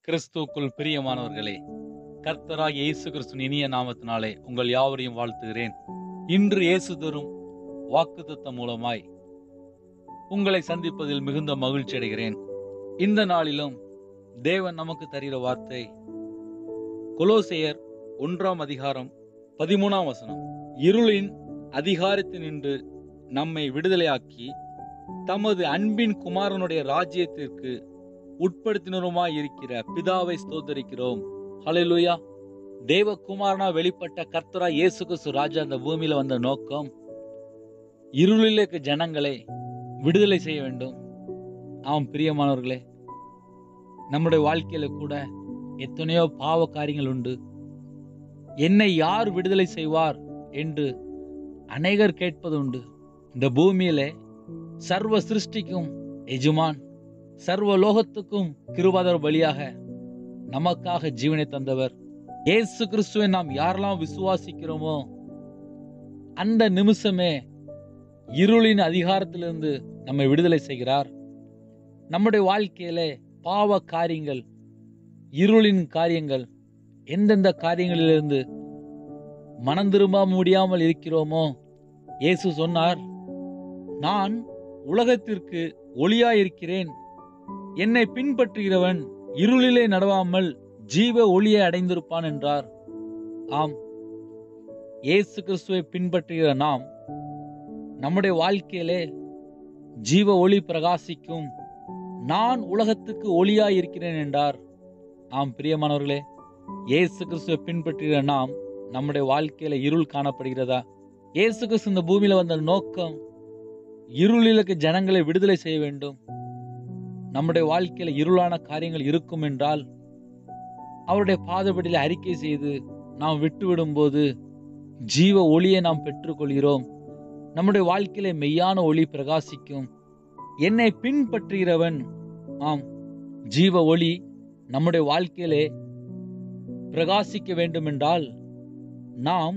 கிறிஸ்துவுக்குள் பிரியமானவர்களே கர்த்தராகிய இயேசு கிறிஸ்துவின் இனிய நாமத்தினாலே உங்கள் யாவரையும் வாழ்த்துகிறேன் இன்று இயேசு தரும் வாக்குத்தத்தம் மூலமாய் உங்களை சந்திப்பதில் மிகுந்த மகிழ்ச்சி அடைகிறேன் இந்த நாளிலும் தேவன் நமக்கு தருகிற வார்த்தை கொலோசையர் ஒன்றாம் அதிகாரம் பதிமூணாம் வசனம் இருளின் அதிகாரத்தினின்று நம்மை விடுதலையாக்கி தமது அன்பின் குமாரனுடைய ராஜ்யத்திற்கு உட்படுத்தினருமாய் இருக்கிற பிதாவை ஸ்தோத்தரிக்கிறோம் ஹalleluya தேவகுமாரனா வெளிப்பட்ட கர்த்தரா இயேசு கிறிஸ்து ராஜா அந்த பூமியில வந்த நோக்கம் இருளில் இருக்க ஜனங்களை விடுதலை செய்ய வேண்டும் ஆம் பிரியமானவர்களே நம்முடைய வாழ்க்கையில கூட எத்தனையோ பாவ காரியங்கள் உண்டு என்னை யார் விடுதலை செய்வார் என்று அநேகர் கேட்பது உண்டு இந்த பூமியிலே சர்வ சிருஷ்டிக்கும் எஜுமான் சர்வ லோகத்துக்கும் கிருபாதர் வழியாக நமக்காக ஜீவனை தந்தவர் இயேசு கிறிஸ்துவை நாம் யாரெல்லாம் விசுவாசிக்கிறோமோ அந்த நிமிஷமே இருளின் அதிகாரத்திலிருந்து நம்மை விடுதலை செய்கிறார் நம்முடைய வாழ்க்கையிலே பாவ காரியங்கள் இருளின் காரியங்கள் எந்தெந்த காரியங்களிலிருந்து மனம் திரும்ப முடியாமல் இருக்கிறோமோ இயேசு சொன்னார் நான் உலகத்திற்கு ஒளியாயிருக்கிறேன் என்னை பின்பற்றுகிறவன் இருளிலே நடவாமல் ஜீவ ஒளியை அடைந்திருப்பான் என்றார் ஆம் இயேசு கிறிஸ்துவை பின்பற்றுகிற நாம் நம்முடைய வாழ்க்கையிலே ஜீவ ஒளி பிரகாசிக்கும் நான் உலகத்துக்கு ஒளியாய் இருக்கிறேன் என்றார் ஆம் பிரியமானவர்களே இயேசு கிறிஸ்துவை பின்பற்றுகிற நாம் நம்முடைய வாழ்க்கையில இருள் காணப்படுகிறதா இயேசு கிறிஸ்து இந்த பூமியில வந்த நோக்கம் இருளில் இருக்க ஜனங்களை விடுதலை செய்ய வேண்டும் நம்முடைய வாழ்க்கையில இருளான காரியங்கள் இருக்கும் என்றால் அவருடைய பாதபடியில அறிக்கை செய்து நாம் விட்டு விடும்போது ஜீவ ஒளியை நாம் பெற்றுக்கொள்கிறோம் நம்முடைய வாழ்க்கையில மெய்யான ஒளி பிரகாசிக்கும் என்னை பின்பற்றுகிறவன் ஆம் ஜீவ ஒளி நம்முடைய வாழ்க்கையிலே பிரகாசிக்க வேண்டும் என்றால் நாம்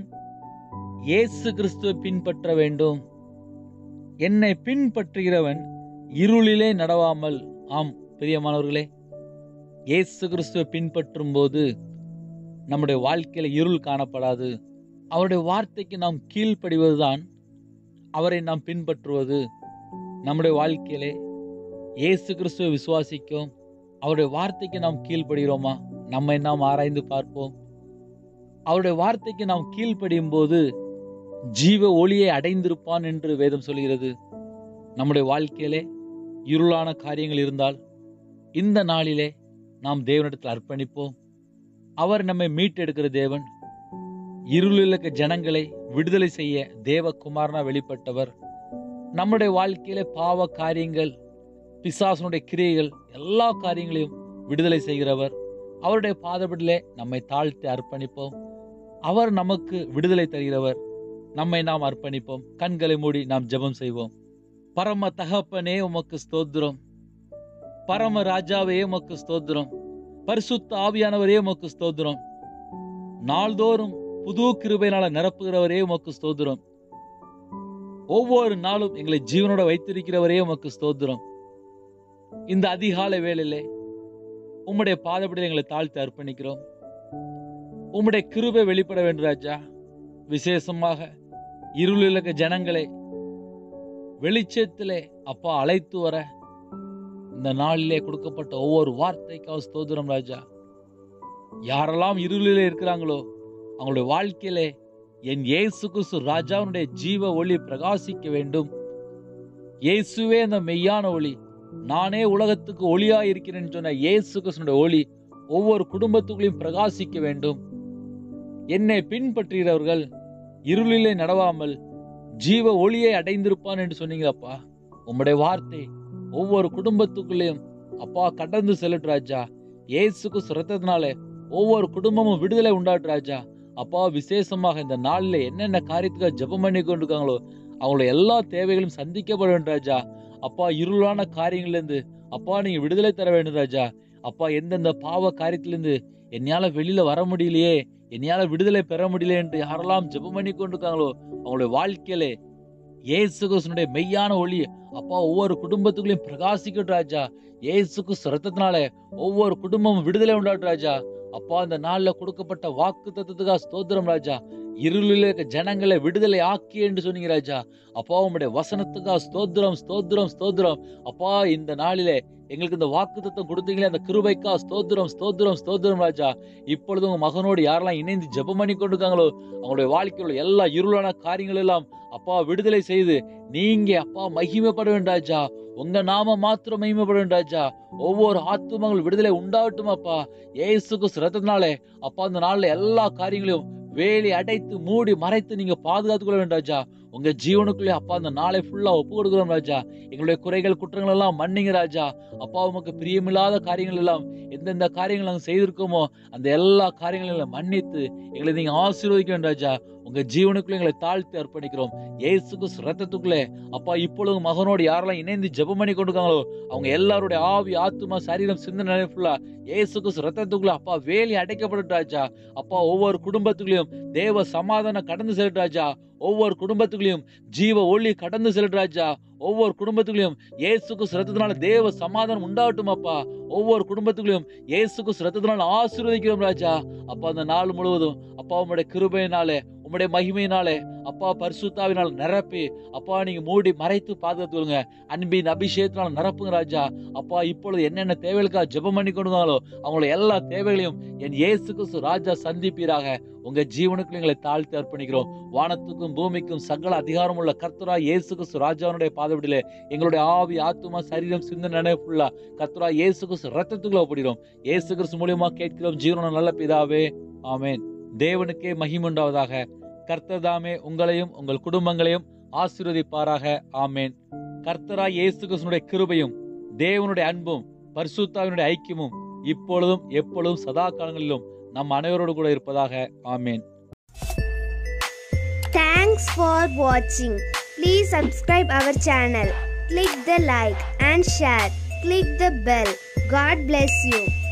இயேசு கிறிஸ்துவை பின்பற்ற வேண்டும் என்னை பின்பற்றுகிறவன் இருளிலே நடவாமல் ஆம் பிரியமானவர்களே இயேசு கிறிஸ்துவை பின்பற்றும் போது நம்முடைய வாழ்க்கையில இருள் காணப்படாது அவருடைய வார்த்தைக்கு நாம் கீழ்ப்படிவதுதான் அவரை நாம் பின்பற்றுவது நம்முடைய வாழ்க்கையிலே இயேசு கிறிஸ்துவை விசுவாசிக்கும் அவருடைய வார்த்தைக்கு நாம் கீழ்ப்படுகிறோமா நம்மை நாம் ஆராய்ந்து பார்ப்போம் அவருடைய வார்த்தைக்கு நாம் கீழ்ப்படியும் போது ஜீவ ஒளியை அடைந்திருப்பான் என்று வேதம் சொல்கிறது நம்முடைய வாழ்க்கையிலே இருளான காரியங்கள் இருந்தால் இந்த நாளிலே நாம் தேவனிடத்தில் அர்ப்பணிப்போம் அவர் நம்மை மீட்டெடுக்கிற தேவன் இருளில் இருக்க ஜனங்களை விடுதலை செய்ய தேவகுமாரனா வெளிப்பட்டவர் நம்முடைய வாழ்க்கையில பாவ காரியங்கள் பிசாசனுடைய கிரியைகள் எல்லா காரியங்களையும் விடுதலை செய்கிறவர் அவருடைய பாதபடியிலே நம்மை தாழ்த்தி அர்ப்பணிப்போம் அவர் நமக்கு விடுதலை தருகிறவர் நம்மை நாம் அர்ப்பணிப்போம் கண்களை மூடி நாம் ஜெபம் செய்வோம் பரம தகப்பனே உமக்கு ஸ்தோத்திரம் பரம ராஜாவே உமக்கு ஸ்தோத்திரம் பரிசுத்த ஆவியானவரே உமக்கு ஸ்தோத்திரம் நாள்தோறும் புது கிருபையினால நிரப்புகிறவரே உமக்கு ஸ்தோத்திரம் ஒவ்வொரு நாளும் எங்களை ஜீவனோட வைத்திருக்கிறவரே உமக்கு ஸ்தோத்திரம் இந்த அதிகாலை வேளையிலே உம்முடைய பாதப்படியில் எங்களை தாழ்த்தி அர்ப்பணிக்கிறோம் உம்முடைய கிருபை வெளிப்பட வேண்டும் ராஜா விசேஷமாக இருளில் இருக்க ஜனங்களை வெளிச்சத்திலே அப்பா அழைத்து வர இந்த நாளிலே கொடுக்கப்பட்ட ஒவ்வொரு வார்த்தைக்காக ஸ்தோத்திரம் ராஜா யாரெல்லாம் இருளிலே இருக்கிறாங்களோ அவங்களுடைய வாழ்க்கையிலே என் இயேசு கிறிஸ்து ராஜாவுடைய ஜீவ ஒளி பிரகாசிக்க வேண்டும் இயேசுவே அந்த மெய்யான ஒளி நானே உலகத்துக்கு ஒளியா இருக்கிறேன்னு சொன்ன இயேசு கிறிஸ்துடைய ஒளி ஒவ்வொரு குடும்பத்துக்குள்ளேயும் பிரகாசிக்க வேண்டும் என்னை பின்பற்றுகிறவர்கள் இருளிலே நடவாமல் ஜீவ ஒளியை அடைந்திருப்பான் என்று சொன்னீங்கப்பா உம்முடைய வார்த்தை ஒவ்வொரு குடும்பத்துக்குள்ளேயும் அப்பா கடந்து செல்லட்டு ராஜா இயேசுக்கு சுரத்ததுனால ஒவ்வொரு குடும்பமும் விடுதலை உண்டாட்டு ராஜா அப்பா விசேஷமாக இந்த நாளில் என்னென்ன காரியத்துக்காக ஜெபம் பண்ணி கொண்டிருக்காங்களோ அவங்களோட எல்லா தேவைகளும் சந்திக்கப்பட வேண்டும் ராஜா அப்பா இருளான காரியங்கள்லேருந்து அப்பா நீங்க விடுதலை தர வேண்டும் ராஜா அப்பா எந்தெந்த பாவ காரியத்திலிருந்து என்னால வெளியில வர முடியலையே என்னால விடுதலை பெற முடியல என்று யாரெல்லாம் ஜெபம் பண்ணி கொண்டிருக்காங்களோ அவங்களுடைய வாழ்க்கையிலே இயேசு கிறிஸ்துனுடைய மெய்யான ஒளி அப்பா ஒவ்வொரு குடும்பத்துக்குள்ளேயும் பிரகாசிக்கட்டும் ராஜா இயேசு கிறிஸ்து ரத்தத்தினால ஒவ்வொரு குடும்பமும் விடுதலை உண்டாட்டும் ராஜா அப்பா இந்த நாள்ல கொடுக்கப்பட்ட வாக்கு தத்துவத்துக்காக ஸ்தோத்திரம் ராஜா இருளில் இருக்க ஜனங்களை விடுதலை ஆக்கி என்று சொன்னீங்க ராஜா அப்பா உம்முடைய வசனத்துக்காக ஸ்தோத்திரம் ஸ்தோத்திரம் ஸ்தோத்திரம் அப்பா இந்த நாளிலே எங்களுக்கு இந்த வாக்கு தத்துவம் கொடுத்தீங்களே அந்த கிருபைக்கா ஸ்தோத்திரம் ஸ்தோத்திரம் ஸ்தோத்திரம் ராஜா இப்பொழுது உங்க மகனோடு யாரெல்லாம் இணைந்து ஜெபம் பண்ணி கொண்டிருக்காங்களோ அவங்களுடைய வாழ்க்கையில் உள்ள எல்லா இருளான காரியங்கள் எல்லாம் அப்பா விடுதலை செய்து நீங்க அப்பா மகிமைப்பட வேண்டும் ராஜா உங்க நாம மாத்திரம் மகிமைப்பட வேண்டும் ராஜா ஒவ்வொரு ஆத்துமங்கள் விடுதலை உண்டாகட்டும் அப்பா ஏசுக்கு சிரத்தினாலே அப்பா அந்த நாள்ல எல்லா காரியங்களையும் வேலி அடைத்து மூடி மறைத்து நீங்க பாதுகாத்துக் கொள்ள வேண்டும் ராஜா உங்க ஜீவனுக்குள்ளே அப்பா அந்த நாளை ஃபுல்லா ஒப்பு கொடுக்குறோம் ராஜா எங்களுடைய குறைகள் குற்றங்கள் எல்லாம் மன்னிங்க ராஜா அப்பா உமக்கு பிரியமில்லாத காரியங்கள் எல்லாம் எந்தெந்த காரியங்கள் நாங்கள் செய்திருக்கோமோ அந்த எல்லா காரியங்களையும் மன்னித்து எங்களை நீங்க ஆசீர்வதிக்க வேண்டும் ராஜா உங்க ஜீவனுக்குள்ள எங்களை தாழ்த்தி அர்ப்பணிக்கிறோம் ஏசுக்கு ரத்தத்துக்குள்ளே அப்பா இப்பொழுது மகனோடு யாரெல்லாம் இணைந்து ஜெபம் பண்ணி கொண்டிருக்காங்களோ அவங்க எல்லாருடைய ஆவி ஆத்துமா சரீரம் சிந்தனை ஃபுல்லா ஏசுக்கு ரத்தத்துக்குள்ள அப்பா வேலி அடைக்கப்பட்டு ராஜா அப்பா ஒவ்வொரு குடும்பத்துக்குள்ளேயும் தேவ சமாதானம் கடந்து செல்லட்டும் ராஜா ஒவ்வொரு குடும்பத்துக்குள்ளேயும் ஜீவ ஒளி கடந்து செல்லட்டும் ராஜா ஒவ்வொரு குடும்பத்துக்குள்ளேயும் இயேசுக்கு சிரத்தத்தினால தேவ சமாதானம் உண்டாகட்டும் அப்பா ஒவ்வொரு குடும்பத்துக்குள்ளேயும் இயேசுக்கு சிரத்தத்தினால ஆசீர்வதிக்கிறோம் ராஜா அப்பா அந்த நாள் முழுவதும் அப்பா உம்முடைய கிருபையினாலே உம்முடைய மகிமையினாலே அப்பா பரிசுத்தாவினால் நிரப்பி அப்பா நீங்க மூடி மறைத்து பாதுகாத்துருங்க அன்பின் அபிஷேகத்தினால் நிரப்புங்க ராஜா அப்பா இப்பொழுது என்னென்ன தேவைகளுக்காக ஜெபம் பண்ணி கொண்டுங்களோ அவங்களோட எல்லா தேவைகளையும் என் இயேசு கிறிஸ்து ராஜா சந்திப்பீராக உங்க ஜீவனுக்கு எங்களை தாழ்த்தி அர்ப்பணிக்கிறோம் வானத்துக்கும் பூமிக்கும் சகல அதிகாரம் உள்ள கர்த்தரா இயேசு கிறிஸ்து ராஜாவுடைய பாதவிடிலே எங்களுடைய ஆவி ஆத்துமா சரீரம் சிந்தனை நினைவு ஃபுல்லா கர்த்தரா இயேசு கிறிஸ்து ரத்தத்துக்குள்ள ஒப்பிடுகிறோம் இயேசு கிறிஸ்து மூலியமா கேட்கிறோம் ஜீவன நல்ல பிதாவே ஆமென் தேவனுக்கே மகிமுண்டாவதாக கர்த்தர் தாமே உங்களையும் உங்கள் குடும்பங்களையும் ஆசீர்வதிப்பாராக ஆமென் கர்த்தரா இயேசு கிறிஸ்துனுடைய கிருபையும் தேவனுடைய அன்பும் பரிசுத்தாவினுடைய ஐக்கியமும் இப்பொழுதும் எப்பொழுதும் சதா காலங்களிலும் நம் அனைவரோடு கூட இருப்பதாக ஆமென் Thanks for watching. Please subscribe our channel. Click the like and share. Click the bell. God bless you.